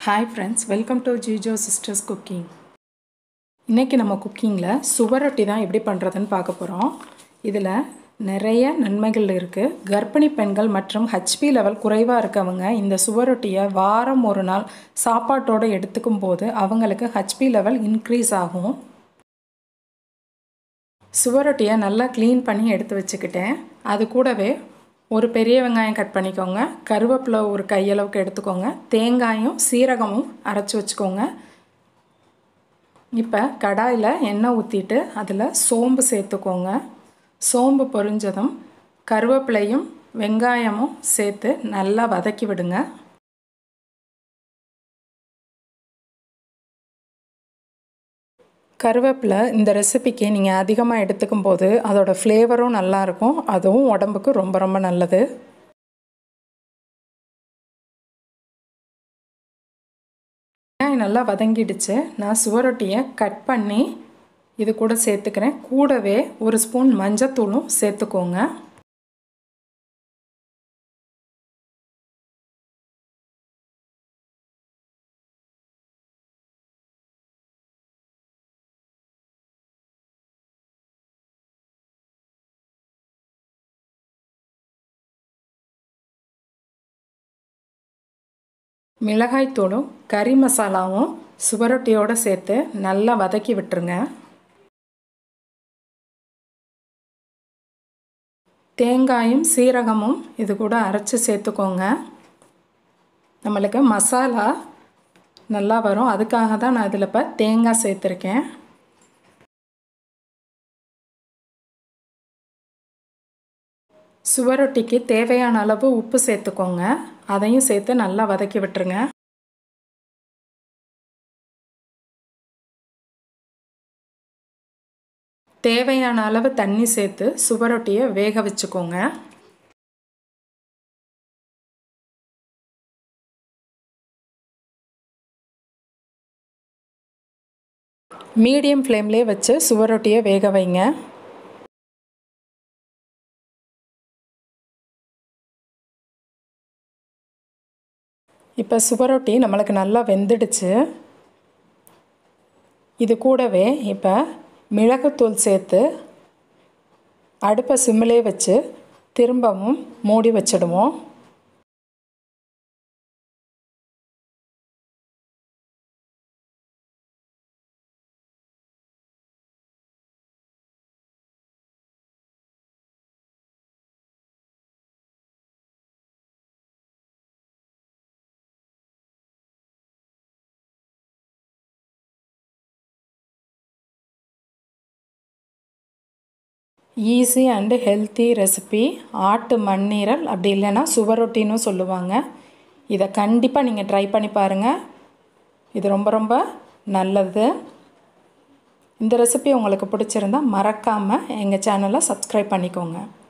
hi friends welcome to Jijo sisters cooking இன்றைக்கி நம்ம குக்கிங்கில் சுவரொட்டி தான் எப்படி பண்ணுறதுன்னு பார்க்க போகிறோம் இதில் நிறைய நன்மைகள் இருக்குது கர்ப்பிணி பெண்கள் மற்றும் ஹெச்பி லெவல் குறைவாக இருக்கவங்க இந்த சுவரொட்டியை வாரம் ஒரு நாள் சாப்பாட்டோடு எடுத்துக்கும் போது அவங்களுக்கு ஹெச்பி லெவல் இன்க்ரீஸ் ஆகும் சுவரொட்டியை நல்லா க்ளீன் பண்ணி எடுத்து வச்சுக்கிட்டேன் அது கூடவே ஒரு பெரிய வெங்காயம் கட் பண்ணிக்கோங்க கருவேப்பிலை ஒரு கையளவுக்கு எடுத்துக்கோங்க தேங்காயும் சீரகமும் அரைச்சி வச்சுக்கோங்க இப்போ கடாயில் எண்ணெய் ஊற்றிட்டு அதில் சோம்பு சேர்த்துக்கோங்க சோம்பு பொரிஞ்சதும் கருவேப்பிலையும் வெங்காயமும் சேர்த்து நல்லா வதக்கி விடுங்க கருவேப்பிலை இந்த ரெசிபிக்கு நீங்கள் அதிகமாக எடுத்துக்கும் போது அதோடய ஃப்ளேவரும் நல்லாயிருக்கும் அதுவும் உடம்புக்கு ரொம்ப ரொம்ப நல்லது வெங்காயம் நல்லா வதங்கிடுச்சு நான் சுவரொட்டியை கட் பண்ணி இது கூட சேர்த்துக்கிறேன் கூடவே ஒரு ஸ்பூன் மஞ்சத்தூளும் சேர்த்துக்கோங்க மிளகாய்த்தூளும் கறி மசாலாவும் சுவரொட்டியோடு சேர்த்து நல்லா வதக்கி விட்டுருங்க தேங்காயும் சீரகமும் இது கூட அரைச்சி சேர்த்துக்கோங்க நம்மளுக்கு மசாலா நல்லா வரும் அதுக்காக தான் நான் இதில் இப்போ தேங்காய் சேர்த்துருக்கேன் சுவரொட்டிக்கு தேவையான அளவு உப்பு சேர்த்துக்கோங்க அதையும் சேர்த்து நல்லா வதக்கி விட்டுருங்க தேவையான அளவு தண்ணி சேர்த்து சுவரொட்டியை வேக வச்சுக்கோங்க மீடியம் ஃப்ளேம்லேயே வச்சு சுவரொட்டியை வேக வைங்க இப்போ சுவரொட்டி நம்மளுக்கு நல்லா வெந்துடுச்சு இது கூடவே இப்போ மிளகுத்தூள் சேர்த்து அடுப்பை சிம்மிலே வச்சு திரும்பவும் மூடி வச்சிடுவோம் ஈஸி அண்டு ஹெல்த்தி ரெசிபி ஆட்டு மண்ணீரல் அப்படி இல்லைன்னா சுவரொட்டின்னு சொல்லுவாங்க இதை கண்டிப்பாக நீங்கள் ட்ரை பண்ணி பாருங்கள் இது ரொம்ப ரொம்ப நல்லது இந்த ரெசிபி உங்களுக்கு பிடிச்சிருந்தா மறக்காமல் எங்கள் சேனலை சப்ஸ்கிரைப் பண்ணிக்கோங்க